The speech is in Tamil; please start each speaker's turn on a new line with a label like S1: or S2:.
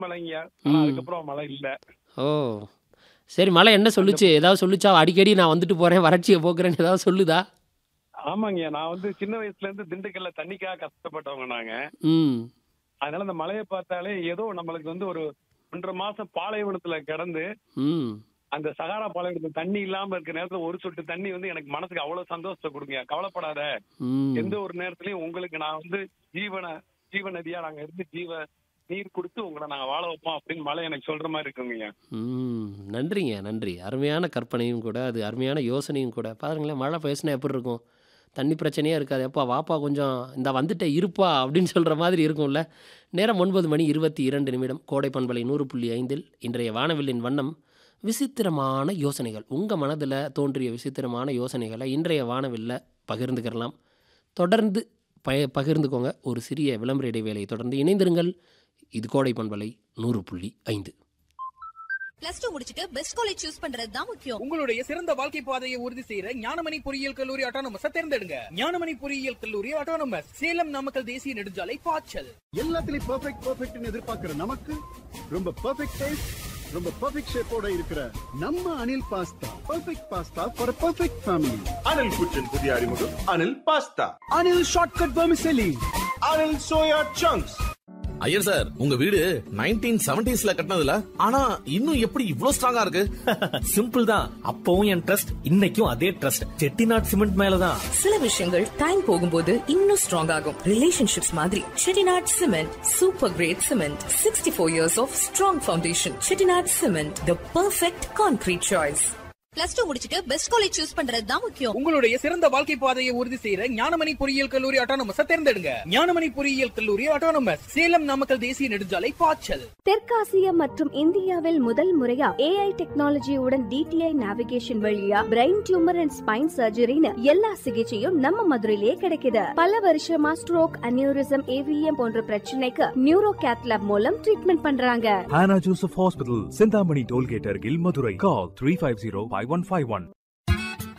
S1: மழைங்க ஆனா
S2: ம்.
S1: அதுக்கப்புறம் மழை இல்ல
S2: ஓ சரி மழை என்ன சொல்லுச்சு ஏதாவது சொல்லுச்சா அடிக்கடி நான் வந்துட்டு போகிறேன் வறட்சியை போக்குறேன்னு ஏதாவது சொல்லுதா
S1: ஆமாங்க நான் வந்து சின்ன வயசுல இருந்து திண்டுக்கல்ல தண்ணிக்காக கஷ்டப்பட்டவங்க நாங்க
S2: ம்
S1: அதனால இந்த மழையை பார்த்தாலே ஏதோ நம்மளுக்கு வந்து ஒரு ஒன்றரை மாசம் பாலைவனத்துல கிடந்து
S2: ம்
S1: அந்த சகாரா பாலைவனத்துல தண்ணி இல்லாம இருக்கிற நேரத்துல ஒரு சொட்டு தண்ணி வந்து எனக்கு மனசுக்கு அவ்வளவு சந்தோஷத்தை கொடுங்க கவலைப்படாத
S2: ம்
S1: எந்த ஒரு நேரத்திலயும் உங்களுக்கு நான் வந்து ஜீவன ஜீவ நதியா நாங்க இருந்து ஜீவ நீர் கொடுத்து உங்களை நாங்க வாழ வைப்போம் அப்படின்னு மழை எனக்கு சொல்ற மாதிரி இருக்குங்க
S2: ம் நன்றிங்க நன்றி அருமையான கற்பனையும் கூட அது அருமையான யோசனையும் கூட பாருங்களேன் மழை பேசினா எப்படி இருக்கும் தண்ணி பிரச்சனையே இருக்காது எப்பா வாப்பா கொஞ்சம் இந்த வந்துட்டே இருப்பா அப்படின்னு சொல்கிற மாதிரி இருக்கும்ல நேரம் ஒன்பது மணி இருபத்தி இரண்டு நிமிடம் கோடை பண்பலை நூறு புள்ளி ஐந்தில் இன்றைய வானவில்லின் வண்ணம் விசித்திரமான யோசனைகள் உங்கள் மனதில் தோன்றிய விசித்திரமான யோசனைகளை இன்றைய வானவில்ல பகிர்ந்துக்கிறலாம் தொடர்ந்து ப பகிர்ந்துக்கோங்க ஒரு சிறிய விளம்பர இடைவேளையை தொடர்ந்து இணைந்திருங்கள் இது கோடை பண்பலை நூறு புள்ளி ஐந்து
S3: பிளஸ் டூ முடிச்சிட்டு பெஸ்ட் காலேஜ் சூஸ் பண்றது தான் முக்கியம்
S4: உங்களுடைய சிறந்த வாழ்க்கை பாதையை உறுதி செய்யற ஞானமணி பொறியியல் கல்லூரி ஆட்டோனமஸ் தேர்ந்தெடுங்க ஞானமணி பொறியியல் கல்லூரி ஆட்டோனமஸ் சேலம் நாமக்கல் தேசிய நெடுஞ்சாலை பாய்ச்சல்
S5: எல்லாத்துலயும் பெர்ஃபெக்ட் பெர்ஃபெக்ட்னு எதிர்பார்க்கிற நமக்கு ரொம்ப பெர்ஃபெக்ட் டேஸ்ட் ரொம்ப பெர்ஃபெக்ட் ஷேப்போட இருக்கிற நம்ம Anil pasta perfect pasta for perfect family
S6: Anil kitchen புதிய அறிமுகம் Anil pasta
S5: Anil shortcut vermicelli
S6: Anil soya chunks
S7: Iyer sir உங்க வீடு நைன்டீன் செவன்டிஸ்ல கட்டினதுல ஆனா இன்னும் எப்படி இவ்ளோ ஸ்ட்ராங்கா இருக்கு
S8: சிம்பிள் தான் அப்பவும் என் ட்ரஸ்ட் இன்னைக்கும் அதே ட்ரஸ்ட் செட்டிநாட் சிமெண்ட் மேலதான்
S9: சில விஷயங்கள் டைம் போகும்போது இன்னும் ஸ்ட்ராங் ஆகும் ரிலேஷன்ஷிப்ஸ் மாதிரி Chettinad cement super great cement sixty four years of strong foundation Chettinad cement the perfect concrete choice
S3: plus two முடிச்சிட்டு பெஸ்ட் காலேஜ் சூஸ் பண்றது தான் முக்கியம்
S4: உங்களுடைய சிறந்த வாழ்க்கை பாதையை உறுதி செய்யற ஞானமணி பொறியியல் கல்லூரி ஆட்டோனமஸ் தேர்ந்தெடுங்க ஞானமணி பொறியியல் கல்லூரி ஆட்டோனமஸ் சேலம் நாமக்கல் தேசிய நெடுஞ்சாலை பாய்ச்சல்
S10: தெற்காசியா மற்றும் இந்தியாவில் முதல் முறையா ஏஐ டெக்னாலஜியுடன் டிடிஐ நேவிகேஷன் வழியா பிரெயின் டியூமர் அண்ட் ஸ்பைன் சர்ஜரின்னு எல்லா சிகிச்சையும் நம்ம மதுரையிலேயே கிடைக்குது பல வருஷமா ஸ்ட்ரோக் அனியூரிசம் ஏவிஎம் போன்ற பிரச்சனைக்கு நியூரோ கேத்லாப் மூலம் ட்ரீட்மெண்ட் பண்றாங்க
S8: Hannah Joseph Hospital, Sindhamani Tollgate, Argil, Madurai. Call 350 5151.